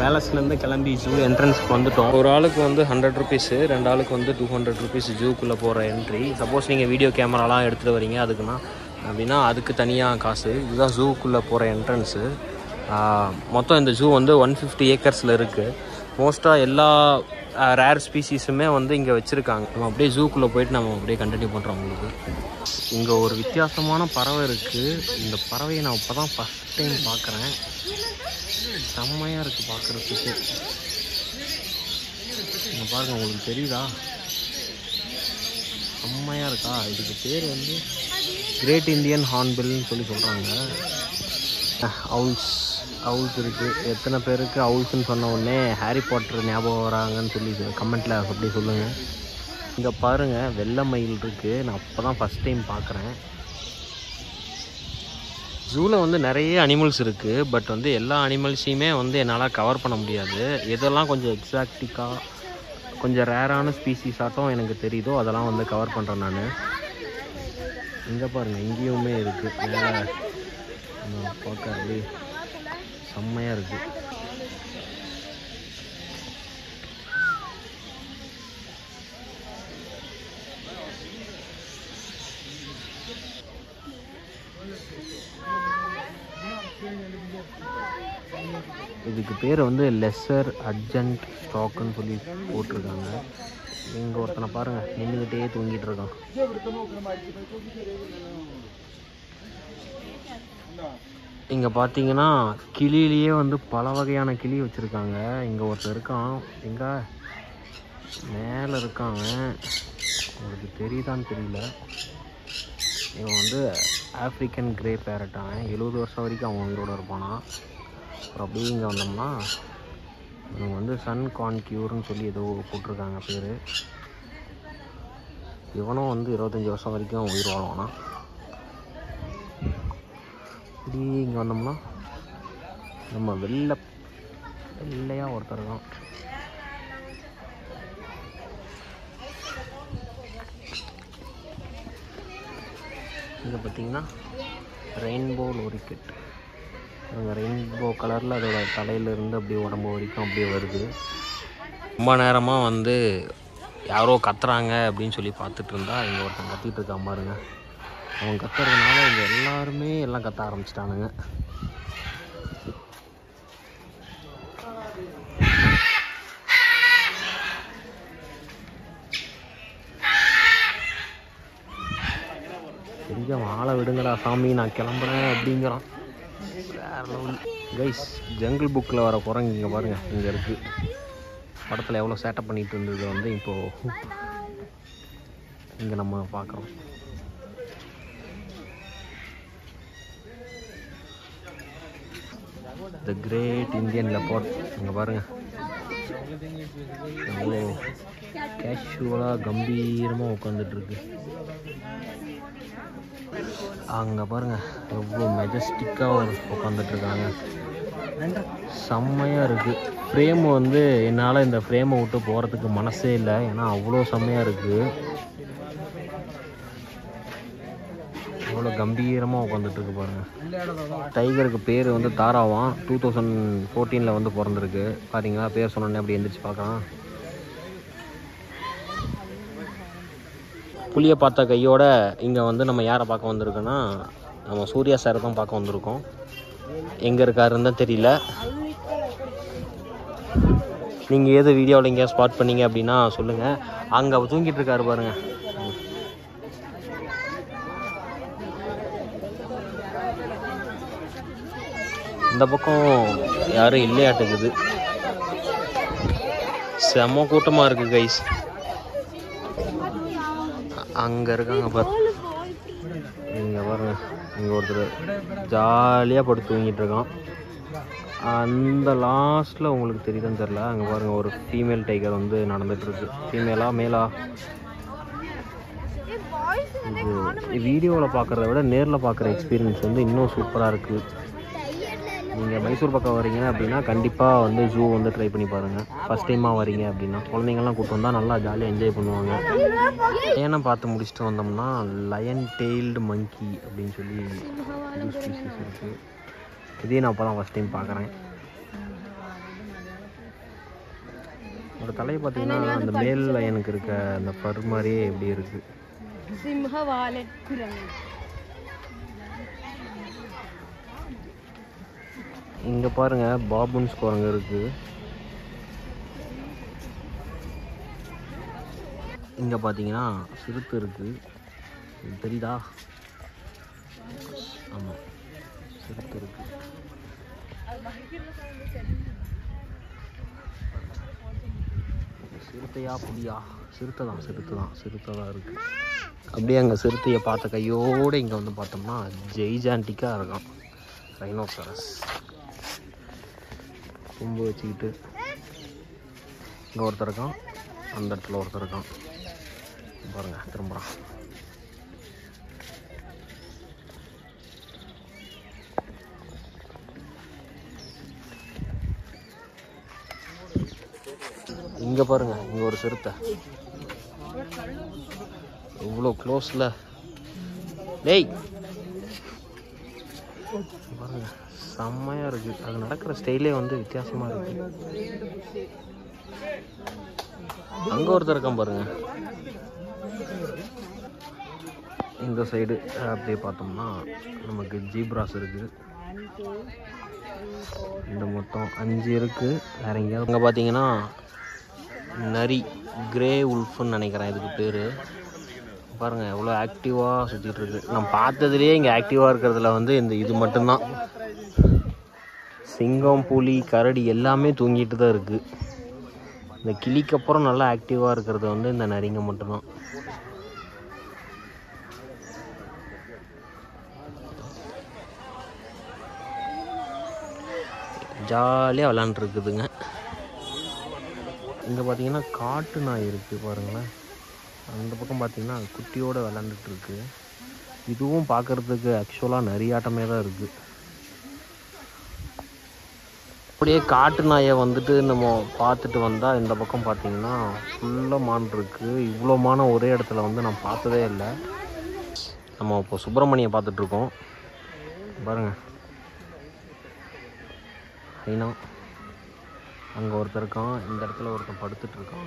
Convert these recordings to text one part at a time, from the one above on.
பேலஸ்லேருந்து கிளம்பி ஜூ என்ட்ரன்ஸ்க்கு வந்துட்டோம் ஒரு ஆளுக்கு வந்து ஹண்ட்ரட் ருபீஸு ரெண்டு ஆளுக்கு வந்து டூ ஹண்ட்ரட் ருபீஸ் ஜூக்குள்ளே போகிற என்ட்ரி சப்போஸ் நீங்கள் வீடியோ கேமராலாம் எடுத்துகிட்டு வரீங்க அதுக்குன்னா அப்படின்னா அதுக்கு தனியாக காசு இதுதான் ஜூக்குள்ளே போகிற என்ட்ரன்ஸு மொத்தம் இந்த ஜூ வந்து ஒன் ஃபிஃப்டி ஏக்கர்ஸில் இருக்குது மோஸ்ட்டாக எல்லா ரேர் ஸ்பீசிஸுமே வந்து இங்கே வச்சுருக்காங்க நம்ம அப்படியே ஜூக்குள்ளே போயிட்டு நம்ம அப்படியே கண்டினியூ பண்ணுறோம் உங்களுக்கு இங்கே ஒரு வித்தியாசமான பறவை இருக்குது இந்த பறவையை நான் இப்போ தான் ஃபஸ்ட் டைம் பார்க்குறேன் செம்மையாக இருக்குது பார்க்குறதுக்கு இங்கே பாருங்கள் உங்களுக்கு தெரியுதா செம்மையாக இருக்கா இதுக்கு பேர் வந்து கிரேட் இந்தியன் ஹார்ன்பில்னு சொல்லி சொல்கிறாங்க அவுல்ஸ் அவுல்ஸ் இருக்குது எத்தனை பேருக்கு அவுல்ஸ்னு சொன்ன உடனே ஹாரி பாட்டர் ஞாபகம் வராங்கன்னு சொல்லி கமெண்ட்டில் அப்படி சொல்லுங்கள் இங்கே பாருங்கள் வெள்ளை மயில் இருக்குது நான் அப்போ தான் ஃபஸ்ட் டைம் பார்க்குறேன் ஜூவில் வந்து நிறைய அனிமல்ஸ் இருக்குது பட் வந்து எல்லா அனிமல்ஸையுமே வந்து என்னால் கவர் பண்ண முடியாது எதெல்லாம் கொஞ்சம் எக்ஸாக்டிக்காக கொஞ்சம் ரேரான ஸ்பீசிஸ் ஆட்டம் எனக்கு தெரியுதோ அதெல்லாம் வந்து கவர் பண்ணுறேன் நான் இங்கே பாருங்கள் இங்கேயுமே இருக்குது மேலே பார்க்க அப்படியே செம்மையாக இருக்குது இதுக்கு பேர் வந்து லெஸ்ஸர் அர்ஜென்ட் ஸ்டாக்குன்னு சொல்லி போட்டிருக்காங்க இங்கே ஒருத்தனை பாருங்கள் நின்றுக்கிட்டே தூங்கிட்டு இருக்கான் இங்கே பார்த்தீங்கன்னா கிளியிலேயே வந்து பல வகையான கிளி வச்சுருக்காங்க இங்கே ஒருத்தர் இருக்கான் எங்கே மேலே இருக்கான் அவன். உங்களுக்கு தெரியுதான்னு தெரியல இவன் வந்து ஆப்ரிக்கன் கிரே பேரட்டான் எழுபது வருஷம் வரைக்கும் அவன் உயிரோட இருப்பானா அப்புறம் அப்படியே இங்கே வந்தோம்னா இவங்க வந்து சன் கான்கியூர்னு சொல்லி ஏதோ போட்டிருக்காங்க பேர் இவனும் வந்து இருபத்தஞ்சி வருஷம் வரைக்கும் உயிர் வாழுவானா இப்படி இங்கே வந்தோம்னா நம்ம வெள்ளை வெள்ளையாக ஒருத்தர் இருக்கான் இங்கே பார்த்தீங்கன்னா ரெயின்போ லோரிக்கெட் அந்த ரெயின்போ கலரில் அதோட தலையிலேருந்து அப்படியே உடம்பு வரைக்கும் அப்படியே வருது ரொம்ப நேரமாக வந்து யாரோ கத்துறாங்க அப்படின்னு சொல்லி பார்த்துட்டு இருந்தா இங்கே ஒருத்தன் கத்திட்டு இருக்கான் பாருங்க அவன் கத்துறதுனால இங்கே எல்லாருமே எல்லாம் கத்த ஆரம்பிச்சிட்டானுங்க கொஞ்சம் ஆளை விடுங்கடா சாமி நான் கிளம்புறேன் அப்படிங்கிறான் வேற லெவல் கைஸ் ஜங்கிள் புக்கில் வர குரங்கு இங்கே பாருங்கள் இங்கே இருக்குது படத்தில் எவ்வளோ சேட்டை பண்ணிட்டு இருந்தது வந்து இப்போது இங்கே நம்ம பார்க்குறோம் த கிரேட் இந்தியன் லெப்பார்ட் இங்கே பாருங்கள் எவ்வளோ கேஷுவலாக கம்பீரமாக உட்காந்துட்ருக்கு அங்கே பாருங்க எவ்வளோ மெஜஸ்டிக்காக உட்காந்துட்டு இருக்காங்க செம்மையாக இருக்குது ஃப்ரேம் வந்து என்னால் இந்த ஃப்ரேமை விட்டு போகிறதுக்கு மனசே இல்லை ஏன்னா அவ்வளோ செம்மையாக இருக்குது எவ்வளோ கம்பீரமாக உட்காந்துட்டு இருக்கு பாருங்க டைகருக்கு பேர் வந்து தாராவான் டூ தௌசண்ட் ஃபோர்டீனில் வந்து பிறந்திருக்கு பாத்தீங்களா பேர் சொன்னோன்னே அப்படி எந்திரிச்சு பார்க்கலாம் புளியை பார்த்த கையோட இங்கே வந்து நம்ம யாரை பார்க்க வந்திருக்கோன்னா நம்ம சூர்யா சார் தான் பார்க்க வந்திருக்கோம் எங்கே இருக்காருன்னு தான் தெரியல நீங்கள் ஏது வீடியோவில் எங்கேயா ஸ்பாட் பண்ணீங்க அப்படின்னா சொல்லுங்கள் அங்கே அவர் தூங்கிட்டு இருக்காரு பாருங்க இந்த பக்கம் யாரும் இல்லையாட்டுக்குது செம கூட்டமாக இருக்குது கைஸ் அங்கே இருக்காங்க பாரு இங்கே பாருங்க இங்கே ஒருத்தர் ஜாலியாக படுத்து தூங்கிட்டு இருக்கான் அந்த லாஸ்ட்டில் உங்களுக்கு தெரியுதுன்னு தெரில அங்கே பாருங்கள் ஒரு ஃபீமேல் டைகர் வந்து நடந்துட்டு இருக்கு ஃபீமேலா மேலா இது வீடியோவில் பார்க்குறத விட நேரில் பார்க்குற எக்ஸ்பீரியன்ஸ் வந்து இன்னும் சூப்பராக இருக்குது நீங்கள் மைசூர் பக்கம் வரீங்க அப்படின்னா கண்டிப்பாக வந்து ஜூ வந்து ட்ரை பண்ணி பாருங்கள் ஃபஸ்ட் டைமாக வரீங்க அப்படின்னா குழந்தைங்கள்லாம் கூட்டு வந்தால் நல்லா ஜாலியாக என்ஜாய் பண்ணுவாங்க ஏன்னா பார்த்து முடிச்சுட்டு வந்தோம்னா லயன் டெய்ல்டு மங்கி அப்படின்னு சொல்லி புது ஸ்பீசிஸ் இருக்குது இதையும் நான் அப்போ தான் ஃபஸ்ட் டைம் பார்க்குறேன் ஒரு தலையை பார்த்தீங்கன்னா அந்த மேல் லைனுக்கு இருக்க அந்த ஃபர் மாதிரியே எப்படி இருக்கு സിംഹവാലൻ കുരങ്ങ് இங்கே பாருங்க பாபுன்ஸ் குரங்கு இருக்கு இங்கே பார்த்தீங்கன்னா சிறுத்தை இருக்கு இது தெரியுதா ஆமாம் சிறுத்தை இருக்கு சிறுத்தையா புலியா சிறுத்தை தான் சிறுத்தை தான் சிறுத்தை தான் இருக்கு அப்படியே அங்கே சிறுத்தையை பார்த்த கையோடு இங்கே வந்து பார்த்தோம்னா ஜெய்ஜாண்டிக்காக இருக்கான் ரைனோசரஸ் கொம்பு வச்சுக்கிட்டு இங்கே ஒருத்தர் இருக்கான் அந்த இடத்துல ஒருத்தர் இருக்கான் பாருங்க திரும்புகிறான் இங்கே பாருங்க இங்கே ஒரு சிறுத்தை இவ்வளோ க்ளோஸில் டேய் பாருங்க செம்மையாக இருக்குது அது நடக்கிற ஸ்டைலே வந்து வித்தியாசமாக இருக்குது அங்கே ஒருத்தர் இருக்கான் பாருங்க இந்த சைடு அப்படியே பார்த்தோம்னா நமக்கு ஜீப்ராஸ் இருக்குது இந்த மொத்தம் அஞ்சு இருக்குது வேற எங்கேயாவது அங்கே பார்த்தீங்கன்னா நரி கிரே உல்ஃப்னு நினைக்கிறேன் இதுக்கு பேர் பாருங்கள் எவ்வளோ ஆக்டிவாக சுற்றிட்டு இருக்கு நான் பார்த்ததுலேயே இங்கே ஆக்டிவாக இருக்கிறதுல வந்து இந்த இது மட்டும்தான் சிங்கம் புலி கரடி எல்லாமே தூங்கிட்டு தான் இருக்குது இந்த கிளிக்கு அப்புறம் நல்லா ஆக்டிவாக இருக்கிறது வந்து இந்த நரிங்க மட்டும்தான் ஜாலியாக விளாண்டுருக்குதுங்க இங்கே பார்த்தீங்கன்னா காட்டு நாய் இருக்குது பாருங்களேன் அந்த பக்கம் பார்த்தீங்கன்னா குட்டியோட விளாண்டுட்டு இருக்கு இதுவும் பார்க்கறதுக்கு ஆக்சுவலாக நரியாட்டமே தான் இருக்குது அப்படியே காட்டு நாயை வந்துட்டு நம்ம பார்த்துட்டு வந்தால் இந்த பக்கம் பார்த்தீங்கன்னா ஃபுல்லாக மான் இருக்குது இவ்வளோ மானம் ஒரே இடத்துல வந்து நான் பார்த்ததே இல்லை நம்ம இப்போ சுப்பிரமணியை பார்த்துட்ருக்கோம் பாருங்க ஐநா அங்கே ஒருத்தர் இருக்கான் இந்த இடத்துல ஒருத்தன் படுத்துட்டு இருக்கான்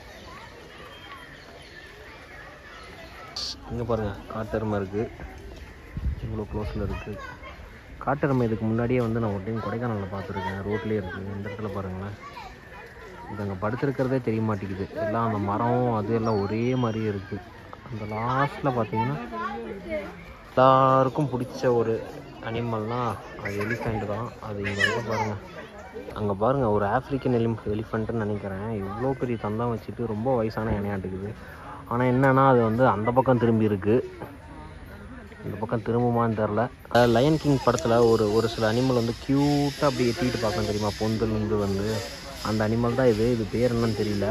இங்கே பாருங்கள் காட்டெருமை இருக்குது இவ்வளோ க்ளோஸில் இருக்குது காட்டெருமை இதுக்கு முன்னாடியே வந்து நான் ஒரு டைம் கொடைக்கானலில் பார்த்துருக்கேன் ரோட்லேயே இருக்குது இந்த இடத்துல பாருங்களேன் இது அங்கே படுத்துருக்கிறதே தெரிய மாட்டேங்குது எல்லாம் அந்த மரம் அது எல்லாம் ஒரே மாதிரியே இருக்குது அந்த லாஸ்ட்டில் பார்த்தீங்கன்னா எல்லாருக்கும் பிடிச்ச ஒரு அனிமல்னால் அது எலிஃபெண்ட் தான் அது இங்கே வந்து பாருங்கள் அங்கே பாருங்கள் ஒரு ஆஃப்ரிக்கன் எலி எலிஃபெண்ட்டுன்னு நினைக்கிறேன் இவ்வளோ பெரிய தந்தம் வச்சுட்டு ரொம்ப வயசான இணையாட்டுக்குது ஆனால் என்னன்னா அது வந்து அந்த பக்கம் திரும்பி இருக்கு இந்த பக்கம் திரும்புமான்னு தெரில லயன் கிங் படத்தில் ஒரு ஒரு சில அனிமல் வந்து க்யூட்டாக அப்படி எட்டிட்டு பார்க்கணும் தெரியுமா பொந்தல் வந்து வந்து அந்த அனிமல் தான் இது இது பேர் என்னன்னு தெரியல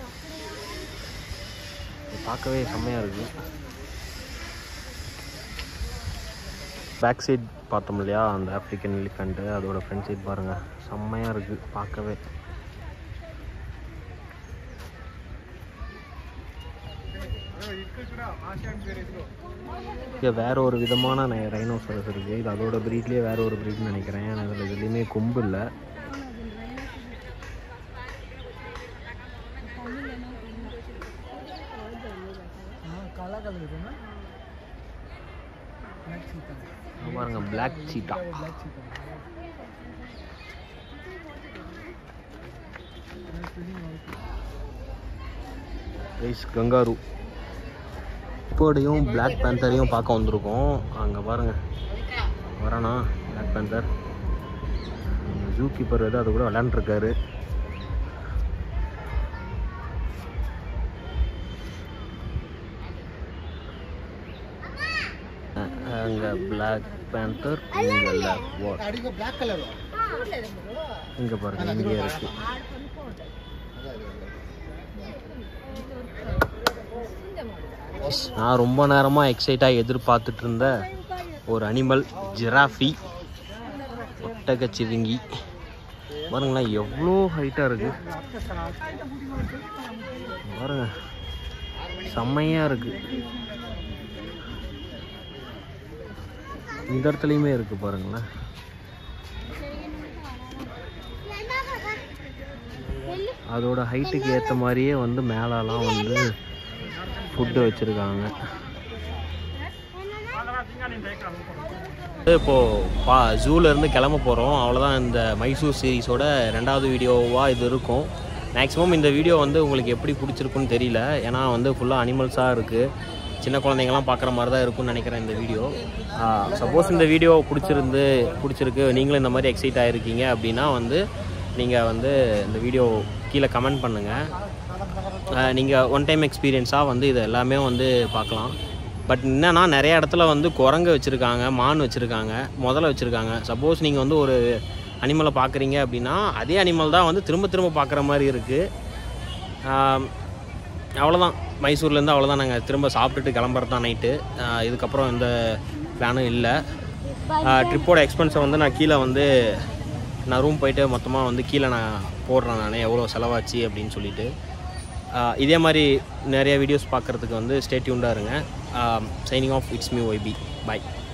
இது பார்க்கவே செம்மையாக இருக்குது பேக் சைட் பார்த்தோம் இல்லையா அந்த ஆஃப்ரிக்கன் எலிஃபெண்ட்டு அதோட ஃப்ரண்ட் சைட் பாருங்கள் செம்மையாக இருக்குது பார்க்கவே இங்கே வேற ஒரு விதமான ரைனோசரஸ் இருக்குது இது அதோட ப்ரீட்லேயே வேற ஒரு ப்ரீட்னு நினைக்கிறேன் அதில் எதுலேயுமே கொம்பு இல்லை இங்க பாருங்க பிளாக் சீட்டா ரைஸ் கங்காரு இப்போடையும் பிளாக் பேந்தரையும் பார்க்க வந்திருக்கோம் அங்கே பாருங்க வரானா பிளாக் பேந்தர் ஜூ கீப்பர் வந்து அது கூட விளாண்டுருக்காரு அங்கே பிளாக் பேந்தர் இங்கே வாட் இங்கே பாருங்க இங்கே இருக்கு நான் ரொம்ப நேரமாக எக்ஸைட்டாக எதிர்பார்த்துட்டு இருந்த ஒரு அனிமல் ஜிராஃபி ஒட்டகச்சிவிங்கி பாருங்களேன் எவ்வளோ ஹைட்டாக இருக்கு பாருங்க செம்மையாக இருக்கு இந்த இடத்துலையுமே இருக்கு பாருங்களேன் அதோட ஹைட்டுக்கு ஏற்ற மாதிரியே வந்து மேலெலாம் வந்து ஃபுட்டு வச்சுருக்காங்க இப்போது பா ஜூலேருந்து கிளம்ப போகிறோம் அவ்வளோதான் இந்த மைசூர் சீரிஸோட ரெண்டாவது வீடியோவாக இது இருக்கும் மேக்ஸிமம் இந்த வீடியோ வந்து உங்களுக்கு எப்படி பிடிச்சிருக்குன்னு தெரியல ஏன்னா வந்து ஃபுல்லாக அனிமல்ஸாக இருக்குது சின்ன குழந்தைங்கலாம் பார்க்குற மாதிரி தான் இருக்கும்னு நினைக்கிறேன் இந்த வீடியோ சப்போஸ் இந்த வீடியோ பிடிச்சிருந்து பிடிச்சிருக்கு நீங்களும் இந்த மாதிரி எக்ஸைட் ஆகிருக்கீங்க அப்படின்னா வந்து நீங்கள் வந்து இந்த வீடியோ கீழே கமெண்ட் பண்ணுங்கள் நீங்கள் ஒன் டைம் எக்ஸ்பீரியன்ஸாக வந்து இது எல்லாமே வந்து பார்க்கலாம் பட் என்னன்னா நிறைய இடத்துல வந்து குரங்கு வச்சுருக்காங்க மான் வச்சுருக்காங்க முதல்ல வச்சுருக்காங்க சப்போஸ் நீங்கள் வந்து ஒரு அனிமலை பார்க்குறீங்க அப்படின்னா அதே அனிமல் தான் வந்து திரும்ப திரும்ப பார்க்குற மாதிரி இருக்குது அவ்வளோதான் மைசூர்லேருந்து அவ்வளோதான் நாங்கள் திரும்ப சாப்பிட்டுட்டு கிளம்புறது தான் நைட்டு இதுக்கப்புறம் எந்த பிளானும் இல்லை ட்ரிப்போட எக்ஸ்பென்ஸை வந்து நான் கீழே வந்து நான் ரூம் போயிட்டு மொத்தமாக வந்து கீழே நான் போடுறேன் நான் எவ்வளோ செலவாச்சு அப்படின்னு சொல்லிட்டு ஆஹ் இதே மாதிரி நிறைய வீடியோஸ் பார்க்குறதுக்கு வந்து ஸ்டேட்யூண்டாக இருங்க சைனிங் ஆஃப் இட்ஸ் மீ ஒய்பி பாய்